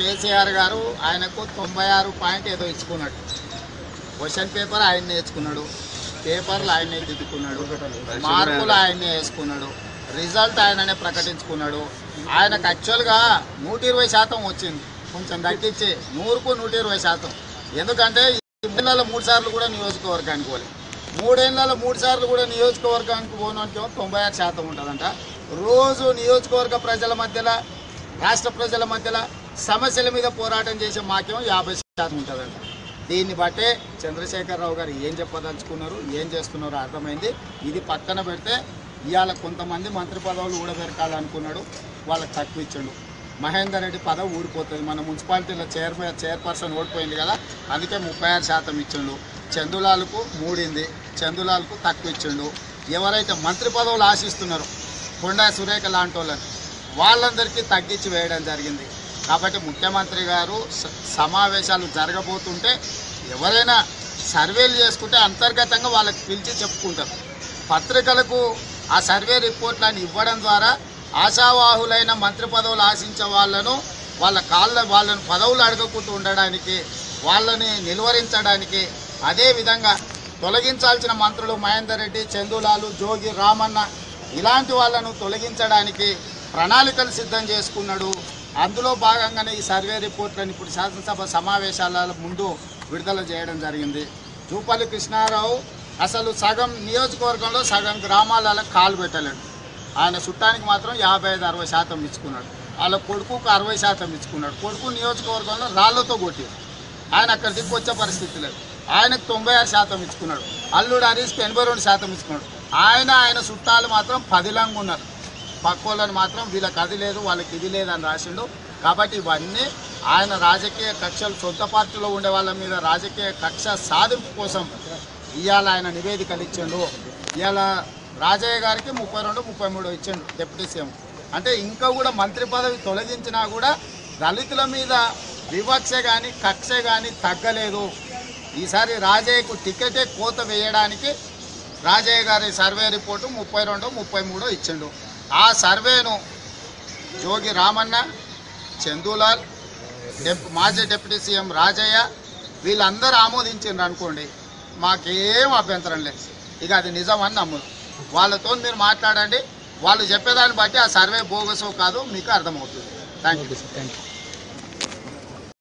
కేసీఆర్ గారు ఆయనకు తొంభై ఆరు పాయింట్ ఏదో ఇచ్చుకున్నాడు క్వశ్చన్ పేపర్ ఆయన్నే వేసుకున్నాడు పేపర్లు ఆయన్నే దిద్దుకున్నాడు మార్కులు ఆయన్నే వేసుకున్నాడు రిజల్ట్ ఆయననే ప్రకటించుకున్నాడు ఆయనకు యాక్చువల్గా నూట ఇరవై శాతం వచ్చింది కొంచెం తగ్గించి నూరుకు నూట ఇరవై శాతం ఎందుకంటే ఈ మూడేళ్ళలో మూడు సార్లు కూడా నియోజకవర్గానికి పోలే మూడేళ్లలో మూడు సార్లు కూడా నియోజకవర్గానికి పోవడానికి తొంభై ఆరు శాతం ఉంటుందంట రోజు నియోజకవర్గ ప్రజల మధ్యలో రాష్ట్ర ప్రజల మధ్యలో సమస్యల మీద పోరాటం చేసే మాకేమో యాభై శాతం ఉంటుందంట దీన్ని బట్టే చంద్రశేఖరరావు గారు ఏం చెప్పదలుచుకున్నారు ఏం చేస్తున్నారో అర్థమైంది ఇది పక్కన పెడితే ఇవాళ కొంతమంది మంత్రి పదవులు ఊడబెరకాలనుకున్నాడు వాళ్ళకి తక్కువ ఇచ్చాడు మహేందర్ రెడ్డి పదవి ఊడిపోతుంది మన మున్సిపాలిటీలో చైర్మన్ చైర్పర్సన్ ఓడిపోయింది కదా అందుకే ముప్పై ఆరు శాతం ఇచ్చిండు చందులాలకు మూడింది చందులాలకు తక్కువ ఇచ్చిండు ఎవరైతే మంత్రి పదవులు ఆశిస్తున్నారో కొండా సురేఖ లాంటి వాళ్ళని వాళ్ళందరికీ తగ్గించి వేయడం జరిగింది కాబట్టి ముఖ్యమంత్రి గారు స- సమావేశాలు జరగబోతుంటే ఎవరైనా సర్వేలు చేసుకుంటే అంతర్గతంగా వాళ్ళకి పిలిచి చెప్పుకుంటారు పత్రికలకు ఆ సర్వే రిపోర్ట్లను ఇవ్వడం ద్వారా ఆశావాహులైన మంత్రి పదవులు ఆశించే వాళ్ళను వాళ్ళ కాళ్ళ వాళ్ళను పదవులు అడగకుండా ఉండడానికి వాళ్ళని నిలువరించడానికి అదేవిధంగా తొలగించాల్సిన మంత్రులు మహేందర్ రెడ్డి చందులాలు జోగి రామన్న ఇలాంటి వాళ్ళను తొలగించడానికి ప్రణాళికలు సిద్ధం చేసుకున్నాడు అందులో భాగంగానే ఈ సర్వే రిపోర్ట్లను ఇప్పుడు శాసనసభ సమావేశాల ముందు విడుదల చేయడం జరిగింది జూపల్లి కృష్ణారావు అసలు సగం నియోజకవర్గంలో సగం గ్రామాలలో కాలు పెట్టలేడు ఆయన చుట్టానికి మాత్రం యాభై ఐదు అరవై శాతం ఇచ్చుకున్నాడు వాళ్ళ కొడుకుకు అరవై శాతం ఇచ్చుకున్నాడు కొడుకు నియోజకవర్గంలో రాళ్లతో కొట్టారు ఆయన అక్కడ దిక్కు వచ్చే పరిస్థితి లేదు ఆయనకు తొంభై ఆరు శాతం ఇచ్చుకున్నాడు అల్లుడు హరీష్కి ఎనభై రెండు శాతం ఇచ్చుకున్నాడు ఆయన ఆయన చుట్టాలు మాత్రం పదిలంగా ఉన్నారు పక్కోళ్ళని మాత్రం వీళ్ళకి అది లేదు వాళ్ళకి ఇది లేదు అని రాసిండు కాబట్టి ఇవన్నీ ఆయన రాజకీయ కక్షలు సొంత పార్టీలో ఉండే వాళ్ళ మీద రాజకీయ కక్ష సాధింపు కోసం ఇవాళ ఆయన నివేదికలు ఇచ్చిండు ఇవాళ రాజయ్య గారికి ముప్పై రెండు ముప్పై మూడు ఇచ్చిండు డిప్యూటీ సీఎం అంటే ఇంకా కూడా మంత్రి పదవి తొలగించినా కూడా దళితుల మీద వివక్ష కానీ కక్ష కానీ తగ్గలేదు ఈసారి రాజయ్యకు టికెటే కోత వేయడానికి రాజయ్య గారి సర్వే రిపోర్టు ముప్పై రెండు ముప్పై మూడు ఇచ్చిండు ఆ సర్వేను జోగి రామన్న చందూలాల్ డెప్ మాజీ డిప్యూటీ సీఎం రాజయ్య వీళ్ళందరూ ఆమోదించిండ్రు అనుకోండి మాకేం అభ్యంతరం లేదు ఇక అది నిజమని నమ్మదు వాళ్ళతో మీరు మాట్లాడండి వాళ్ళు చెప్పేదాన్ని బట్టి ఆ సర్వే బోగసో కాదు మీకు అర్థమవుతుంది థ్యాంక్ యూ థ్యాంక్ యూ